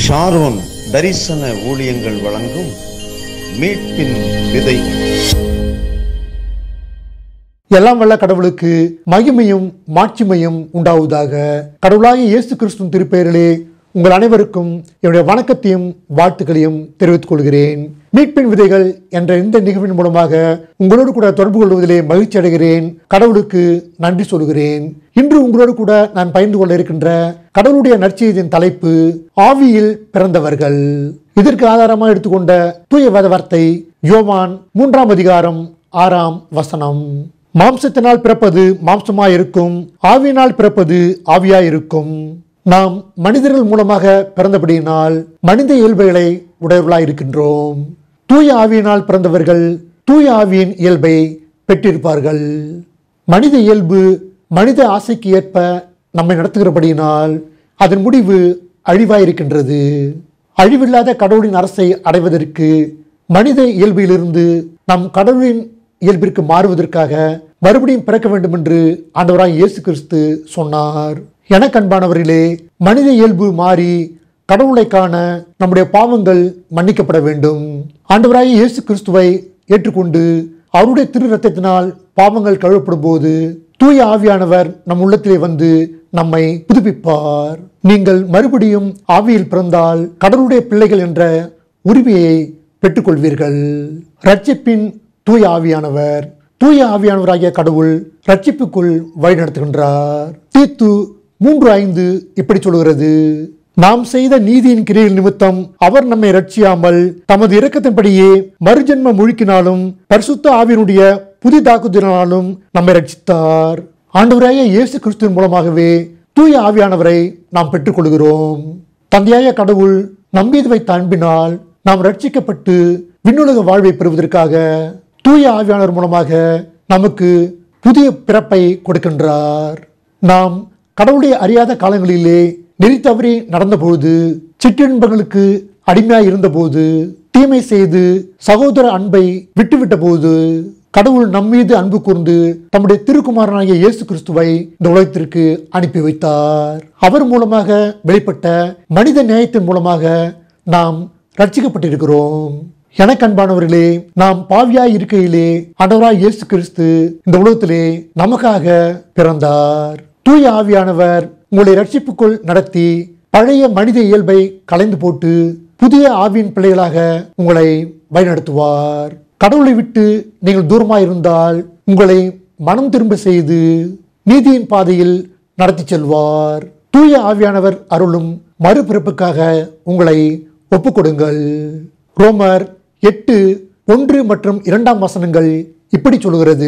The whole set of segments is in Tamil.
ஷாரோன் தரிசன ஊழியங்கள் வழங்கும் மீட்பின் விதை எல்லாம் வல்ல கடவுளுக்கு மகிமையும் மாட்சிமையும் உண்டாவதாக கடவுளாகிய இயேசு கிறிஸ்துவின் திருப்பெயரிலே உங்கள் அனைவருக்கும் என்னுடைய வணக்கத்தையும் வாழ்த்துக்களையும் தெரிவித்துக் கொள்கிறேன் மீட்பின் விதைகள் என்ற இந்த நிகழ்வின் மூலமாக உங்களோடு கூட தொடர்பு கொள்வதிலே மகிழ்ச்சி அடைகிறேன் கடவுளுக்கு நன்றி சொல்கிறேன் இன்று உங்களோடு கூட நான் பகிர்ந்து கொள்ள இருக்கின்ற கடவுளுடைய நற்செய்தியின் தலைப்பு ஆவியில் பிறந்தவர்கள் இதற்கு ஆதாரமாக எடுத்துக்கொண்ட தூய வேத வார்த்தை யோவான் மூன்றாம் அதிகாரம் ஆறாம் வசனம் மாம்சத்தினால் பிறப்பது மாம்சமாயிருக்கும் ஆவியினால் பிறப்பது ஆவியாயிருக்கும் நாம் மனிதர்கள் மூலமாக பிறந்தபடியினால் மனித இயல்புகளை உடையவர்களாய் இருக்கின்றோம் தூய ஆவியினால் பிறந்தவர்கள் தூய ஆவியின் இயல்பை பெற்றிருப்பார்கள் மனித இயல்பு மனித ஆசைக்கு ஏற்ப நம்மை நடத்துகிறபடியினால் அதன் முடிவு அழிவாயிருக்கின்றது அழிவில்லாத கடவுளின் அரசை அடைவதற்கு மனித இயல்பிலிருந்து நம் கடவுளின் இயல்பிற்கு மாறுவதற்காக மறுபடியும் பிறக்க வேண்டும் என்று ஆண்டவராய் இயேசு கிறிஸ்து சொன்னார் எனக்கு அன்பானவர்களே மனித இயல்பு மாறி கடவுளை காண நம்முடைய பாவங்கள் மன்னிக்கப்பட வேண்டும் ஆண்டவராய் இயேசு கிறிஸ்துவை ஏற்றுக்கொண்டு அவருடைய திரு ரத்தத்தினால் பாவங்கள் கழுவப்படும் போது தூய ஆவியானவர் நம் உள்ளத்திலே வந்து நம்மை புதுப்பிப்பார் நீங்கள் மறுபடியும் ஆவியில் பிறந்தால் கடவுளுடைய பிள்ளைகள் என்ற உரிமையை பெற்றுக்கொள்வீர்கள் ரட்சிப்பின் தூய ஆவியானவர் தூய ஆவியானவராகிய கடவுள் ரட்சிப்புக்குள் வழிநடத்துகின்றார் தீத்து மூன்று ஐந்து இப்படி சொல்கிறது நாம் செய்த நீதியின் கிரியில் நிமித்தம் அவர் நம்மை ரட்சியாமல் தமது இரக்கத்தின்படியே மறுஜென்ம முழுக்கினாலும் பரிசுத்த ஆவியினுடைய புதிதாக்குதலினாலும் நம்மை ரட்சித்தார் ஆண்டவராய இயேசு கிறிஸ்துவின் மூலமாகவே தூய ஆவியானவரை நாம் பெற்றுக்கொள்கிறோம் தந்தையாய கடவுள் நம்பீது வைத்த அன்பினால் நாம் ரட்சிக்கப்பட்டு விண்ணுலக வாழ்வை பெறுவதற்காக தூய ஆவியானவர் மூலமாக நமக்கு புதிய பிறப்பை கொடுக்கின்றார் நாம் கடவுளை அறியாத காலங்களிலே நெறி தவறி நடந்தபோது சிற்றின்பங்களுக்கு அடிமையாய் இருந்தபோது தீமை செய்து சகோதர அன்பை விட்டுவிட்ட போது கடவுள் நம்மீது அன்பு கூர்ந்து தம்முடைய திருக்குமாரனாகிய இயேசு கிறிஸ்துவை இந்த உலகத்திற்கு அனுப்பி வைத்தார் அவர் மூலமாக வெளிப்பட்ட மனித நியாயத்தின் மூலமாக நாம் ரட்சிக்கப்பட்டிருக்கிறோம் எனக்கு அன்பானவர்களே நாம் பாவியாய் இருக்கையிலே ஆண்டவராய் இயேசு கிறிஸ்து இந்த உலகத்திலே நமக்காக பிறந்தார் தூய ஆவியானவர் உங்களை ரட்சிப்புக்குள் நடத்தி பழைய மனித இயல்பை கலைந்து போட்டு புதிய ஆவியின் பிள்ளைகளாக உங்களை வழிநடத்துவார் கடவுளை விட்டு நீங்கள் தூரமாக இருந்தால் உங்களை மனம் திரும்ப செய்து நீதியின் பாதையில் நடத்தி செல்வார் தூய ஆவியானவர் அருளும் மறுபிறப்புக்காக உங்களை ஒப்புக்கொடுங்கள் ரோமர் எட்டு ஒன்று மற்றும் இரண்டாம் வசனங்கள் இப்படி சொல்கிறது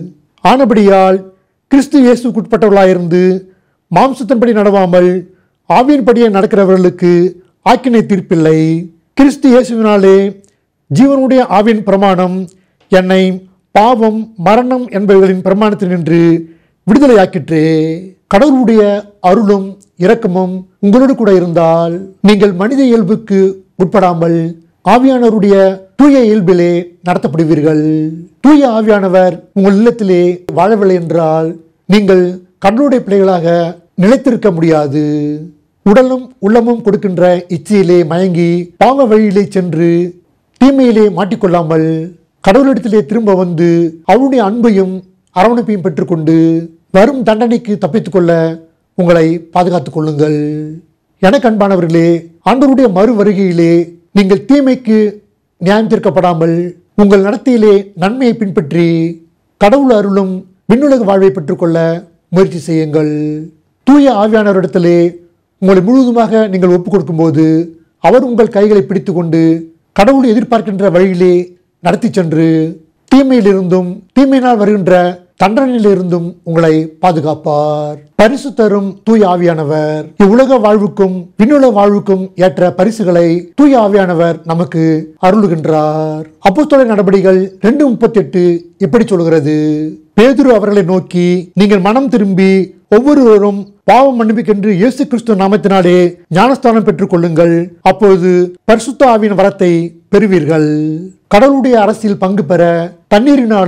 ஆனபடியால் கிறிஸ்து இயேசுக்குட்பட்டவர்களாயிருந்து மாம்சத்தின்படி நடவாமல் ஆவியின்படியே நடக்கிறவர்களுக்கு ஆக்கினை தீர்ப்பில்லை கிறிஸ்து இயேசுவினாலே ஜீவனுடைய ஆவியின் பிரமாணம் என்னை பாவம் மரணம் என்பவைகளின் பிரமாணத்தினின்று விடுதலையாக்கிற்றே கடவுளுடைய அருளும் இரக்கமும் உங்களோடு கூட இருந்தால் நீங்கள் மனித இயல்புக்கு உட்படாமல் ஆவியானவருடைய தூய இயல்பிலே நடத்தப்படுவீர்கள் தூய ஆவியானவர் உங்கள் இல்லத்திலே வாழவில்லை என்றால் நீங்கள் கடவுளுடைய பிள்ளைகளாக நிலைத்திருக்க முடியாது உடலும் உள்ளமும் கொடுக்கின்ற இச்சையிலே மயங்கி பாவ வழியிலே சென்று தீமையிலே மாட்டிக்கொள்ளாமல் கடவுளிடத்திலே திரும்ப வந்து அவருடைய அன்பையும் அரவணைப்பையும் பெற்றுக்கொண்டு வரும் தண்டனைக்கு தப்பித்துக் கொள்ள உங்களை பாதுகாத்துக் கொள்ளுங்கள் எனக்கு அன்பானவர்களே ஆண்டவருடைய மறு வருகையிலே நீங்கள் தீமைக்கு நியாயம் தீர்க்கப்படாமல் உங்கள் நடத்தையிலே நன்மையை பின்பற்றி கடவுள் அருளும் விண்ணுலக வாழ்வை பெற்றுக்கொள்ள முயற்சி செய்யுங்கள் தூய ஆவியானவரிடத்திலே உங்களை முழுவதுமாக நீங்கள் ஒப்புக் கொடுக்கும்போது அவர் உங்கள் கைகளை பிடித்துக்கொண்டு கடவுள் எதிர்பார்க்கின்ற வழியிலே நடத்தி சென்று தீமையிலிருந்தும் தீமையினால் வருகின்ற தண்டனையிலிருந்தும் உங்களை பாதுகாப்பார் பரிசு தரும் தூய ஆவியானவர் இவ்வுலக வாழ்வுக்கும் விண்ணுலக வாழ்வுக்கும் ஏற்ற பரிசுகளை தூய ஆவியானவர் நமக்கு அருளுகின்றார் அப்போஸ்தலர் நடபடிகள் ரெண்டு முப்பத்தி எட்டு இப்படி சொல்கிறது பேதுரு அவர்களை நோக்கி நீங்கள் மனம் திரும்பி ஒவ்வொருவரும் பாவம் மன்னிப்புக்கென்று இயேசு கிறிஸ்து நாமத்தினாலே ஞானஸ்தானம் பெற்றுக் கொள்ளுங்கள் அப்பொழுது பரிசுத்த ஆவியின் வரத்தை பெறுவீர்கள் கடவுளுடைய அரசில் பங்கு பெற தண்ணீரினாலும்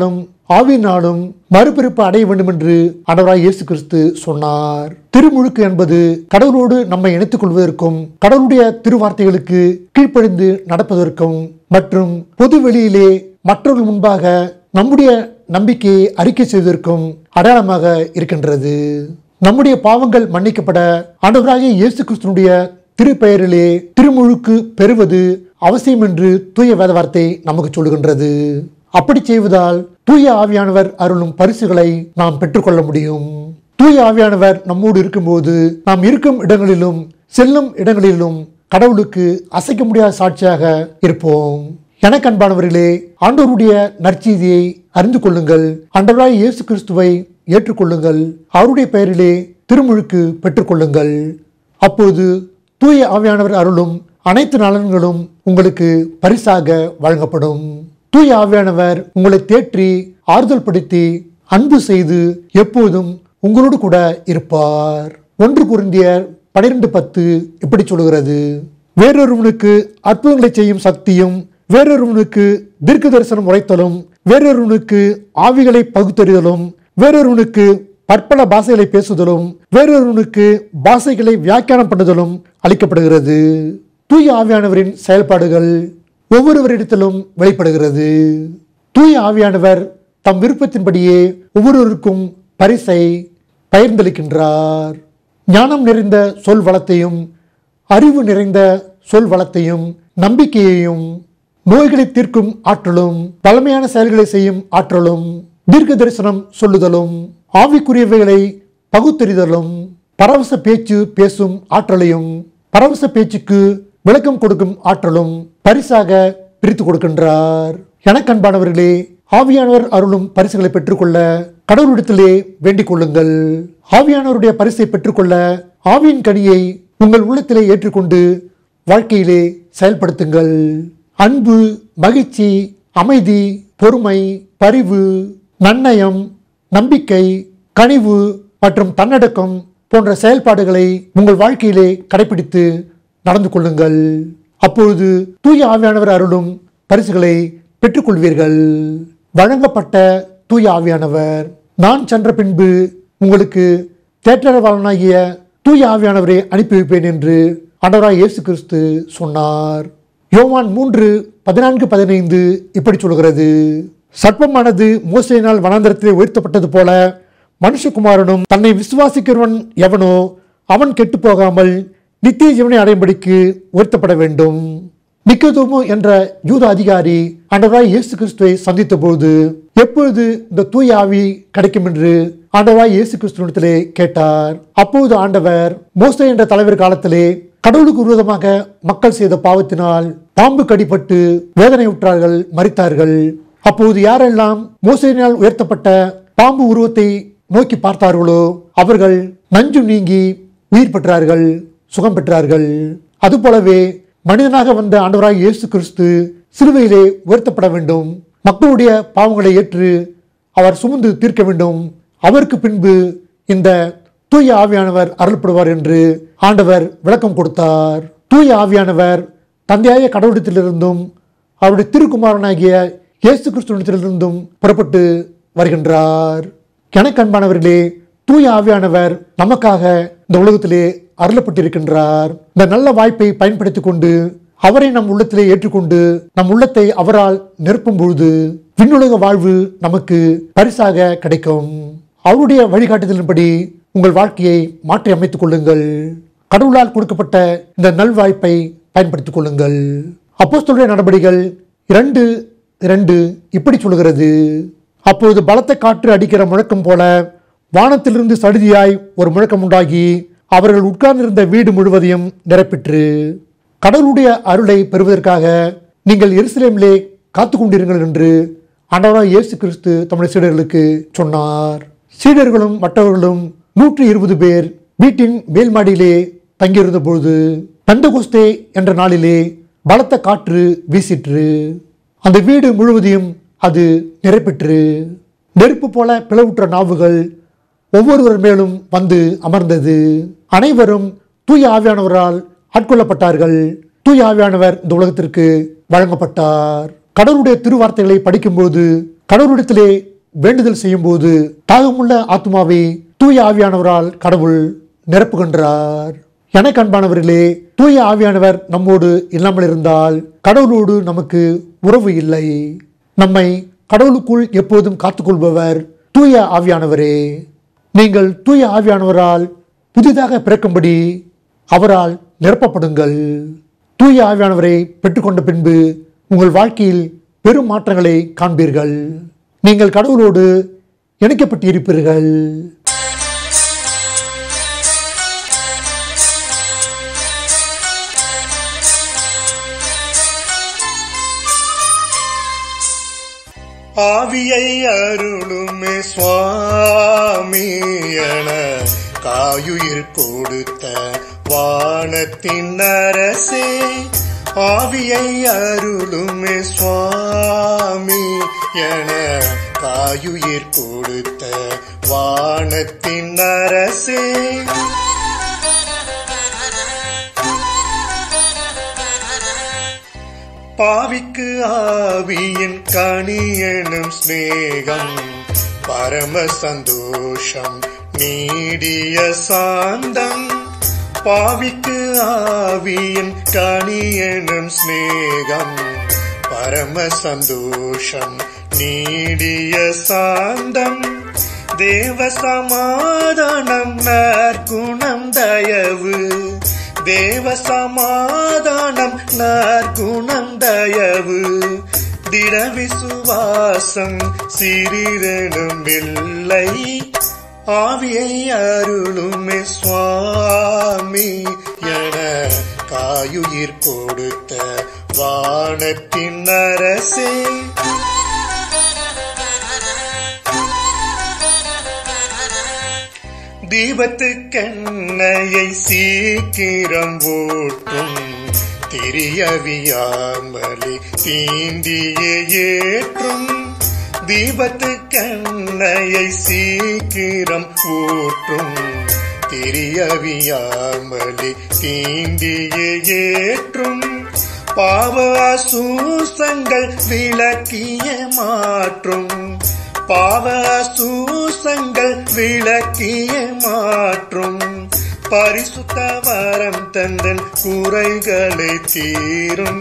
ஆவியினாலும் மறுபிறப்பு அடைய வேண்டும் என்று ஆண்டவராய் இயேசு கிறிஸ்து சொன்னார் திருமுழுக்கு என்பது கடவுளோடு நம்மை இணைத்துக் கொள்வதற்கும் கடவுளுடைய திருவார்த்தைகளுக்கு கீழ்ப்படிந்து நடப்பதற்கும் மற்றும் பொது வெளியிலே மற்றவர்கள் முன்பாக நம்முடைய நம்பிக்கையை அறிக்கை செய்வதற்கும் அடையாளமாக இருக்கின்றது நம்முடைய பாவங்கள் மன்னிக்கப்பட ஆண்டவராகிய இயேசு கிறிஸ்துனுடைய திருப்பெயரிலே திருமுழுக்கு பெறுவது அவசியம் என்று தூய வேத வார்த்தை நமக்கு சொல்லுகின்றது அப்படி செய்வதால் தூய ஆவியானவர் அருளும் பரிசுகளை நாம் பெற்றுக்கொள்ள முடியும் தூய ஆவியானவர் நம்மோடு இருக்கும்போது நாம் இருக்கும் இடங்களிலும் செல்லும் இடங்களிலும் கடவுளுக்கு அசைக்க முடியாத சாட்சியாக இருப்போம் எனக்கு அன்பானவர்களே ஆண்டவருடைய நற்செய்தியை அறிந்து கொள்ளுங்கள் ஆண்டவராய் இயேசு கிறிஸ்துவை ஏற்றுக்கொள்ளுங்கள் அவருடைய பெயரிலே திருமுழுக்கு பெற்றுக்கொள்ளுங்கள் அப்போது தூய ஆவியானவர் அருளும் அனைத்து நலன்களும் உங்களுக்கு பரிசாக வழங்கப்படும் தூய ஆவியானவர் உங்களை தேற்றி ஆறுதல் படுத்தி அன்பு செய்து எப்போதும் உங்களோடு கூட இருப்பார் ஒன்று குருந்தியர் பனிரெண்டு பத்து இப்படி சொல்கிறது வேறொருவனுக்கு அற்புதங்களை செய்யும் சக்தியும் வேறொருவனுக்கு தீர்க்க தரிசனம் உரைத்தலும் வேறொருவனுக்கு ஆவிகளை பகுத்தறிதலும் வேறொருவனுக்கு பற்பல பாஷைகளை பேசுதலும் வேறொருவனுக்கு பாஷைகளை வியாக்கியானம் பண்ணுதலும் அளிக்கப்படுகிறது தூய ஆவியானவரின் செயல்பாடுகள் ஒவ்வொருவரிடத்திலும் வெளிப்படுகிறது தூய ஆவியானவர் தம் விருப்பத்தின்படியே ஒவ்வொருவருக்கும் பரிசை பகிர்ந்தளிக்கின்றார் ஞானம் நிறைந்த சொல் வளத்தையும் அறிவு நிறைந்த சொல் வளத்தையும் நம்பிக்கையையும் நோய்களை தீர்க்கும் ஆற்றலும் பழமையான செயல்களை செய்யும் ஆற்றலும் தீர்க்க தரிசனம் சொல்லுதலும் ஆவிக்குரியவைகளை பகுத்தறிதலும் பரவச பேச்சு பேசும் ஆற்றலையும் பரவச பேச்சுக்கு விளக்கம் கொடுக்கும் ஆற்றலும் பரிசாக பிரித்து கொடுக்கின்றார் எனக்கு அன்பானவர்களே ஆவியானவர் அருளும் பரிசுகளை பெற்றுக்கொள்ள கடவுளிடத்திலே வேண்டிக் கொள்ளுங்கள் ஆவியானவருடைய பரிசை பெற்றுக்கொள்ள ஆவியின் கனியை உங்கள் உள்ளத்திலே ஏற்றுக்கொண்டு வாழ்க்கையிலே செயல்படுத்துங்கள் அன்பு மகிழ்ச்சி அமைதி பொறுமை பரிவு நன்னயம் நம்பிக்கை கனிவு மற்றும் தன்னடக்கம் போன்ற செயல்பாடுகளை உங்கள் வாழ்க்கையிலே கடைபிடித்து நடந்து கொள்ளுங்கள் அப்பொழுது தூய ஆவியானவர் அருளும் பரிசுகளை பெற்றுக்கொள்வீர்கள் வழங்கப்பட்ட தூய ஆவியானவர் நான் சென்ற பின்பு உங்களுக்கு தேற்றரவாளனாகிய தூய ஆவியானவரை அனுப்பி வைப்பேன் என்று ஆண்டவராய் இயேசு கிறிஸ்து சொன்னார் யோவான் மூன்று பதினான்கு பதினைந்து இப்படி சொல்கிறது சர்ப்பமானது மோசையினால் வனாந்தரத்திலே உயர்த்தப்பட்டது போல மனுஷகுமாரனும் தன்னை விசுவாசிக்கிறவன் எவனோ அவன் கெட்டு போகாமல் நித்திய ஜீவனை அடையும்படிக்கு உயர்த்தப்பட வேண்டும் நிக்கதோமு என்ற யூத அதிகாரி ஆண்டவராய் இயேசு கிறிஸ்துவை சந்தித்த போது எப்பொழுது இந்த தூய ஆவி கிடைக்கும் என்று ஆண்டவராய் இயேசு கிறிஸ்துவனிடத்திலே கேட்டார் அப்பொழுது ஆண்டவர் மோசே என்ற தலைவர் காலத்திலே கடவுளுக்கு விரோதமாக மக்கள் செய்த பாவத்தினால் பாம்பு கடிபட்டு வேதனை உற்றார்கள் மறித்தார்கள் அப்போது யாரெல்லாம் மோசையினால் உயர்த்தப்பட்ட பாம்பு உருவத்தை நோக்கி பார்த்தார்களோ அவர்கள் நஞ்சு நீங்கி உயிர் பெற்றார்கள் சுகம் பெற்றார்கள் அதுபோலவே மனிதனாக வந்த ஆண்டவராய் இயேசு கிறிஸ்து சிலுவையிலே உயர்த்தப்பட வேண்டும் மக்களுடைய பாவங்களை ஏற்று அவர் சுமந்து தீர்க்க வேண்டும் அவருக்கு பின்பு இந்த தூய ஆவியானவர் அருள்படுவார் என்று ஆண்டவர் விளக்கம் கொடுத்தார் தூய ஆவியானவர் தந்தையாய கடவுளத்திலிருந்தும் அவருடைய திருக்குமாரனாகிய இயேசு கிறிஸ்துவத்திலிருந்தும் புறப்பட்டு வருகின்றார் எனக்கு அன்பானவர்களே தூய ஆவியானவர் நமக்காக இந்த உலகத்திலே அருளப்பட்டிருக்கின்றார் இந்த நல்ல வாய்ப்பை பயன்படுத்திக் கொண்டு அவரை நம் உள்ளத்திலே ஏற்றுக்கொண்டு நம் உள்ளத்தை அவரால் நிரப்பும் பொழுது விண்ணுலக வாழ்வு நமக்கு பரிசாக கிடைக்கும் அவருடைய வழிகாட்டுதலின்படி உங்கள் வாழ்க்கையை மாற்றி அமைத்துக் கொள்ளுங்கள் கடவுளால் கொடுக்கப்பட்ட இந்த நல்வாய்ப்பை பயன்படுத்திக் கொள்ளுங்கள் அப்போஸ்தலருடைய நடபடிகள் இரண்டு இரண்டு இப்படி சொல்கிறது அப்பொழுது பலத்த காற்று அடிக்கிற முழக்கம் போல வானத்திலிருந்து சடுதியாய் ஒரு முழக்கம் உண்டாகி அவர்கள் உட்கார்ந்திருந்த வீடு முழுவதையும் நிரப்பிற்று கடவுளுடைய அருளை பெறுவதற்காக நீங்கள் எருசலேமிலே காத்து கொண்டிருங்கள் என்று ஆண்டவராய் இயேசு கிறிஸ்து தம்முடைய சீடர்களுக்கு சொன்னார் சீடர்களும் மற்றவர்களும் நூற்றி இருபது பேர் வீட்டின் மேல் மாடியிலே தங்கியிருந்த பொழுது பெந்தகோஸ்தே என்ற நாளிலே பலத்த காற்று வீசிற்று அந்த வீடு முழுவதையும் அது நிரப்பிற்று நெருப்பு போல பிளவுற்ற நாவுகள் ஒவ்வொருவர் மேலும் வந்து அமர்ந்தது அனைவரும் தூய ஆவியானவரால் ஆட்கொள்ளப்பட்டார்கள் தூய ஆவியானவர் இந்த உலகத்திற்கு வழங்கப்பட்டார் கடவுளுடைய திருவார்த்தைகளை படிக்கும்போது கடவுளிடத்திலே வேண்டுதல் செய்யும்போது தாகமுள்ள ஆத்மாவை தூய ஆவியானவரால் கடவுள் நிரப்புகின்றார் எனக்கு அன்பானவர்களே தூய ஆவியானவர் நம்மோடு இல்லாமல் இருந்தால் கடவுளோடு நமக்கு உறவு இல்லை நம்மை கடவுளுக்குள் எப்போதும் காத்துக்கொள்பவர் தூய ஆவியானவரே நீங்கள் தூய ஆவியானவரால் புதிதாக பிறக்கும்படி அவரால் நிரப்பப்படுங்கள் தூய ஆவியானவரை பெற்றுக்கொண்ட பின்பு உங்கள் வாழ்க்கையில் பெரும் மாற்றங்களை காண்பீர்கள் நீங்கள் கடவுளோடு இணைக்கப்பட்டிருப்பீர்கள் ஆவியை அருளுமே சுவாமி என காயுயிர் கொடுத்த வானத்தின் அரசே ஆவியை அருளுமே சுவாமி என காயுயிர் கொடுத்த வானத்தின் அரசே பாவிக்கு ஆவியின் கனியனும் சிநேகம் பரம சந்தோஷம் நீடிய சாந்தம் பாவிக்கு ஆவியின் கனியனும் சிநேகம் பரம சந்தோஷம் நீடிய சாந்தம் தேவ சமாதானம் நற்குணம் தயவு தேவ சமாதானம் நற்குணம் தயவு திட விசுவாசம் சிறிதனும் இல்லை ஆவியை அருளுமே சுவாமி என காயுயிர் கொடுத்த வானத்தின் அரசே தீபத்துக்கெண்ணையை சீக்கிரம் ஊற்றும் திரியவியாமலே தீண்டியே ஏற்றும் தீபத்துக்கெண்ணையை சீக்கிரம் ஊற்றும் திரியவியாமலே தீண்டியே ஏற்றும் பாவ சூசங்கள் விளக்கிய மாற்றும் பாவ சூசங்கள் விளக்கிய மாற்றும் பரிசுத்த வரம் தந்தன் குறைகளை தீரும்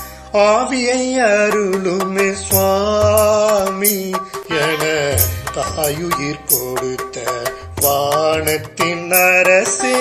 ஆவியை அருளுமே சுவாமி என தாயுயிர் கொடுத்த வானத்தின் அரசே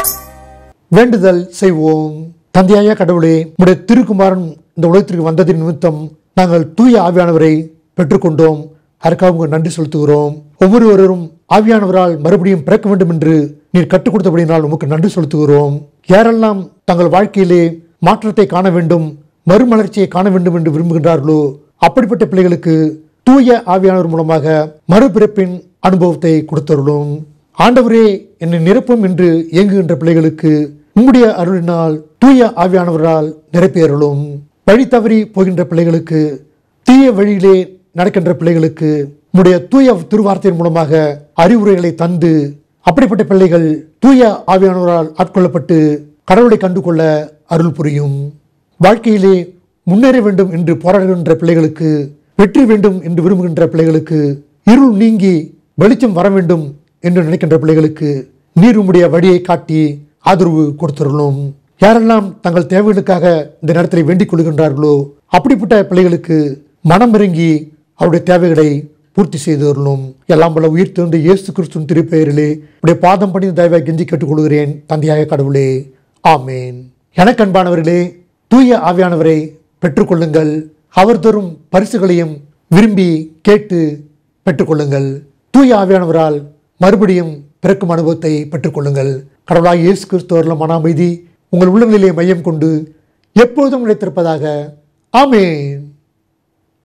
வேண்டுதல் செய்வோம் தந்தையாய கடவுளே உடைய திருக்குமாரன் இந்த உலகத்திற்கு வந்ததின் நிமித்தம் நாங்கள் தூய ஆவியானவரை பெற்றுக்கொண்டோம் அதற்காக உங்களுக்கு நன்றி செலுத்துகிறோம் ஒவ்வொருவரும் ஆவியானவரால் மறுபடியும் பிறக்க வேண்டும் என்று நீர் கற்றுக் கொடுத்தபடினால் உமக்கு நன்றி செலுத்துகிறோம் யாரெல்லாம் தங்கள் வாழ்க்கையிலே மாற்றத்தை காண வேண்டும் மறுமலர்ச்சியை காண வேண்டும் என்று விரும்புகின்றார்களோ அப்படிப்பட்ட பிள்ளைகளுக்கு தூய ஆவியானவர் மூலமாக மறுபிறப்பின் அனுபவத்தை கொடுத்தருளும் ஆண்டவரே என்னை நிரப்பும் என்று இயங்குகின்ற பிள்ளைகளுக்கு உம்முடைய அருளினால் தூய ஆவியானவரால் நிரப்பியருளும் வழி தவறி போகின்ற பிள்ளைகளுக்கு தீய வழியிலே நடக்கின்ற பிள்ளைகளுக்கு உம்முடைய தூய திருவார்த்தையின் மூலமாக அறிவுரைகளை தந்து அப்படிப்பட்ட பிள்ளைகள் தூய ஆவியானவரால் ஆட்கொள்ளப்பட்டு கடவுளை கண்டு கொள்ள அருள் புரியும் வாழ்க்கையிலே முன்னேற வேண்டும் என்று போராடுகின்ற பிள்ளைகளுக்கு வெற்றி வேண்டும் என்று விரும்புகின்ற பிள்ளைகளுக்கு இருள் நீங்கி வெளிச்சம் வர வேண்டும் என்று நினைக்கின்ற பிள்ளைகளுக்கு நீர் உம்முடைய வழியை காட்டி ஆதரவு கொடுத்துள்ளோம் யாரெல்லாம் தங்கள் தேவைகளுக்காக இந்த நேரத்தில் வேண்டிக் கொள்கின்றார்களோ அப்படிப்பட்ட பிள்ளைகளுக்கு மனம் இறங்கி அவருடைய தேவைகளை பூர்த்தி செய்து வரணும் எல்லாம் பல உயிர் திறந்து இயேசு கிறிஸ்துவின் திருப்பெயரிலே உடைய பாதம் பண்ணி தயவாய் கெஞ்சி கேட்டுக்கொள்கிறேன் தந்தையாக கடவுளே ஆமேன் எனக்கு அன்பானவர்களே தூய ஆவியானவரை பெற்றுக்கொள்ளுங்கள் அவர் தரும் பரிசுகளையும் விரும்பி கேட்டு பெற்றுக்கொள்ளுங்கள் தூய ஆவியானவரால் மறுபடியும் பிறக்கும் அனுபவத்தை பெற்றுக்கொள்ளுங்கள் கடவுளாய் இயேசு கிறிஸ்துவரில் மன அமைதி உங்கள் உள்ளங்களிலே மையம் கொண்டு எப்பொழுதும் நிலைத்திருப்பதாக ஆமேன்